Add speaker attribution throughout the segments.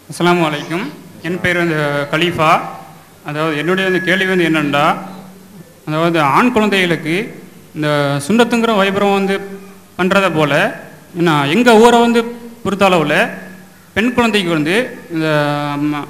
Speaker 1: அஸ்ஸலாமு அலைக்கும் என் பேர் வந்து கலீஃபா அதாவது என்னுடைய வந்து கேள்வி வந்து என்னென்னா அதாவது ஆண் குழந்தைகளுக்கு இந்த சுண்டத்துங்கிற வைபரம் வந்து பண்ணுறத போல் என்ன எங்கள் ஊரை வந்து பொறுத்தளவில் பெண் குழந்தைக்கு வந்து இந்த ம,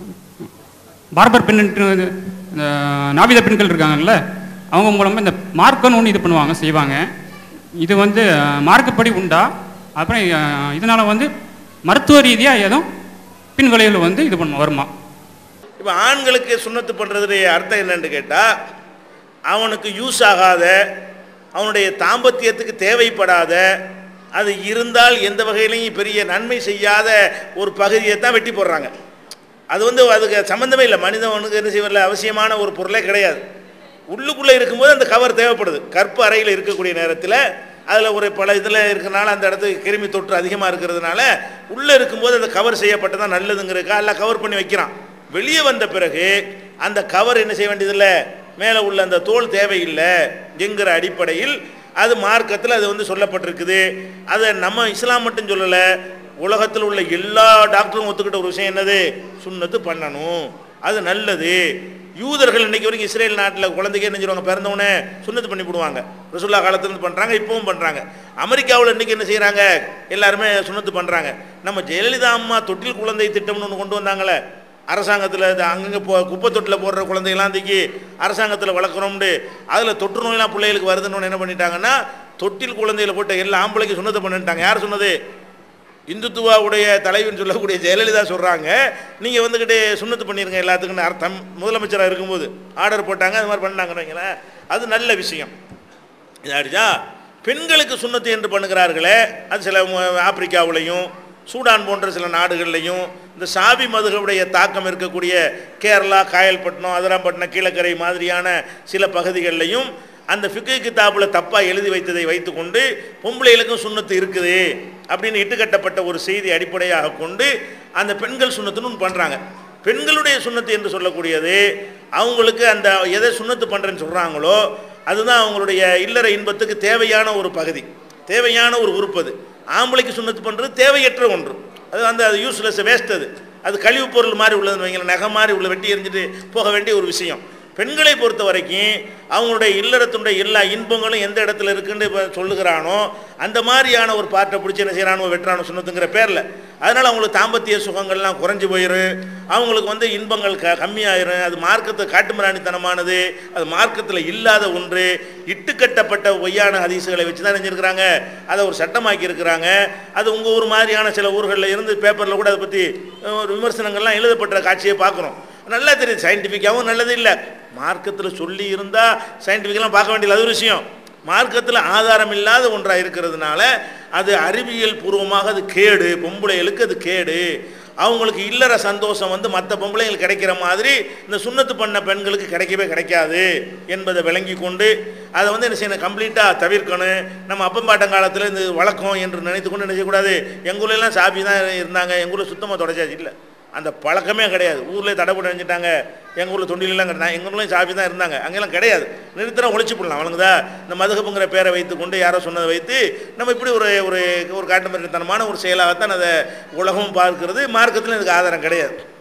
Speaker 1: பார்பர் பெண்ணுன்ட்டு வந்து இந்த நாவித பெண்கள் இருக்காங்கல்ல அவங்க மூலமாக இந்த மார்க்கன்னு ஒன்று இது பண்ணுவாங்க செய்வாங்க இது வந்து அஹ், மார்க்கப்படி உண்டா அப்புறம் அஹ், இதனால் வந்து மருத்துவ ரீதியாக எதுவும் பின் விளைவுகள் வந்து இது பண்ண வருமா
Speaker 2: இப்போ ஆண்களுக்கு சுண்ணத்து பண்ணுறதுடைய அர்த்தம் என்னன்னு கேட்டால் அவனுக்கு யூஸ் ஆகாத அவனுடைய தாம்பத்தியத்துக்கு தேவைப்படாத அது இருந்தால் எந்த வகையிலையும் பெரிய நன்மை செய்யாத ஒரு பகுதியை தான் வெட்டி போடுறாங்க அது வந்து அதுக்கு சம்மந்தமே இல்லை மனிதனுக்கு என்ன செய்வதில்ல அவசியமான ஒரு பொருளே கிடையாது உள்ளுக்குள்ளே இருக்கும்போது அந்த கவர் தேவைப்படுது கற்பு அறையில் இருக்கக்கூடிய நேரத்தில் அதில் ஒரு பல இதில் இருக்கனால அந்த இடத்துக்கு கிருமி தொற்று அதிகமாக இருக்கிறதுனால உள்ளே இருக்கும்போது அந்த கவர் செய்யப்பட்டதான் நல்லதுங்கிறதுக்கா எல்லாம் கவர் பண்ணி வைக்கிறான் வெளியே வந்த பிறகு அந்த கவர் என்ன செய்ய வேண்டியதில்லை மேலே உள்ள அந்த தோல் தேவையில்லை என்கிற அடிப்படையில் அது மார்க்கத்தில் அது வந்து சொல்லப்பட்டிருக்குது அதை நம்ம இஸ்லாம் மட்டும் சொல்லலை உலகத்தில் உள்ள எல்லா டாக்டரும் ஒத்துக்கிட்ட ஒரு விஷயம் என்னது சுண்ணத்து பண்ணணும் அது நல்லது யூதர்கள் இன்னைக்கு வரைக்கும் இஸ்ரேல் நாட்டில் குழந்தைக்கு என்ன செய்வாங்க பிறந்தவொடனே சுண்ணத்து பண்ணி விடுவாங்க ரசுல்லா காலத்துலேருந்து பண்ணுறாங்க இப்பவும் பண்ணுறாங்க அமெரிக்காவில் இன்னைக்கு என்ன செய்கிறாங்க எல்லாருமே சுண்ணத்து பண்ணுறாங்க நம்ம ஜெயலலிதா அம்மா தொட்டில் குழந்தை திட்டம்னு ஒன்று கொண்டு வந்தாங்களே அரசாங்கத்தில் இது அங்கங்கே போ குப்பை தொட்டில் போடுற குழந்தைகளாம் தூக்கி அரசாங்கத்தில் வளர்க்குறோம்னு அதில் தொற்று நோயெல்லாம் பிள்ளைகளுக்கு வருதுன்னு என்ன பண்ணிட்டாங்கன்னா தொட்டில் குழந்தைகளை போட்டு எல்லா ஆம்பளைக்கு சுண்ணத்தை பண்ணிட்டாங்க யார் சொன்னது இந்துத்துவாவுடைய தலைவன் சொல்லக்கூடிய ஜெயலலிதா சொல்கிறாங்க நீங்கள் வந்துக்கிட்டு சுண்ணத்து பண்ணிருங்க எல்லாத்துக்குன்னு அர்த்தம் முதலமைச்சராக இருக்கும்போது ஆர்டர் போட்டாங்க அது மாதிரி பண்ணாங்கன்னு வைங்களேன் அது நல்ல விஷயம் இதாடிச்சா பெண்களுக்கு சுண்ணத்து என்று பண்ணுகிறார்களே அது சில மு- ஆப்பிரிக்காவுலையும் சூடான் போன்ற சில நாடுகள்லையும் இந்த சாவி மதுகளுடைய தாக்கம் இருக்கக்கூடிய கேரளா காயல்பட்டினம் அதிராம்பட்டினம் கீழக்கரை மாதிரியான சில பகுதிகளிலையும் அந்த ஃபிக்கு கிதாபில் தப்பாக எழுதி வைத்ததை வைத்துக்கொண்டு பொம்பளைகளுக்கும் சுண்ணத்து இருக்குது அப்படின்னு இட்டுக்கட்டப்பட்ட ஒரு செய்தி அடிப்படையாக கொண்டு அந்த பெண்கள் சுண்ணத்துன்னு ஒன்று பண்ணுறாங்க பெண்களுடைய சுண்ணத்து என்று சொல்லக்கூடியது அவங்களுக்கு அந்த எதை சுண்ணத்து பண்ணுறேன்னு சொல்கிறாங்களோ அதுதான் அவங்களுடைய இல்லற இன்பத்துக்கு தேவையான ஒரு பகுதி தேவையான ஒரு உறுப்பு அது ஆம்பளைக்கு சுண்ணத்து பண்ணுறது தேவையற்ற ஒன்று அது அந்த அது யூஸ்லெஸ் வேஸ்ட் அது அது கழிவு பொருள் மாதிரி உள்ளதுன்னு வைங்களேன் நகை மாதிரி உள்ள வெட்டி எறிஞ்சிட்டு போக வேண்டிய ஒரு விஷயம் பெண்களை பொறுத்த வரைக்கும் அவங்களுடைய இல்லறத்துடைய எல்லா இன்பங்களும் எந்த இடத்துல இருக்குன்னு இப்போ சொல்லுகிறானோ அந்த மாதிரியான ஒரு பார்ட்டை பிடிச்சி என்ன செய்கிறானோ வெட்டுறானோ சுண்ணத்துங்கிற பேரில் அதனால் அவங்களுக்கு தாம்பத்திய சுகங்கள்லாம் குறைஞ்சி போயிடும் அவங்களுக்கு வந்து இன்பங்கள் க கம்மியாயிரும் அது மார்க்கத்தை காட்டுமிராணித்தனமானது அது மார்க்கத்தில் இல்லாத ஒன்று இட்டுக்கட்டப்பட்ட பொய்யான ஹதீஸுகளை வச்சு தான் செஞ்சுருக்கிறாங்க அதை ஒரு சட்டமாக்கி இருக்கிறாங்க அது உங்கள் ஊர் மாதிரியான சில ஊர்களில் இருந்து பேப்பரில் கூட அதை பற்றி ஒரு விமர்சனங்கள்லாம் எழுதப்பட்ட காட்சியை பார்க்குறோம் நல்லா தெரியுது சயின்டிஃபிக்காகவும் நல்லது இல்லை மார்க்கத்தில் சொல்லி இருந்தால் சயின்டிஃபிக்கெல்லாம் பார்க்க வேண்டியது அது ஒரு விஷயம் மார்க்கத்தில் ஆதாரம் இல்லாத ஒன்றாக இருக்கிறதுனால அது அறிவியல் பூர்வமாக அது கேடு பொம்பளைகளுக்கு அது கேடு அவங்களுக்கு இல்லற சந்தோஷம் வந்து மற்ற பொம்பளைங்களுக்கு கிடைக்கிற மாதிரி இந்த சுண்ணத்து பண்ண பெண்களுக்கு கிடைக்கவே கிடைக்காது என்பதை விளங்கி கொண்டு அதை வந்து என்ன செய்யணும் கம்ப்ளீட்டாக தவிர்க்கணும் நம்ம அப்பம்பாட்டங்காலத்தில் இந்த வழக்கம் என்று நினைத்து கொண்டு என்ன செய்யக்கூடாது எங்கள் ஊர்லலாம் சாப்பி தான் இருந்தாங்க எங்கள் ஊரில் சுத்தமாக தொடச்சாச்சு இல்லை அந்த பழக்கமே கிடையாது ஊர்லேயே தடைப்பட்டு நினைச்சிட்டாங்க எங்கள் ஊரில் தொண்டிலெல்லாம் கிடையாது எங்கள் ஊர்லேயும் சாப்பி தான் இருந்தாங்க அங்கெல்லாம் கிடையாது நிறுத்தினா ஒழிச்சு போடலாம் அவனுக்குதா இந்த மதுகப்புங்கிற பேரை வைத்து கொண்டு யாரோ சொன்னதை வைத்து நம்ம இப்படி ஒரு ஒரு ஒரு காட்டுமிரட்டத்தனமான ஒரு செயலாகத்தான் அதை உலகம் பார்க்கிறது மார்க்கத்தில் இதுக்கு ஆதாரம் கிடையாது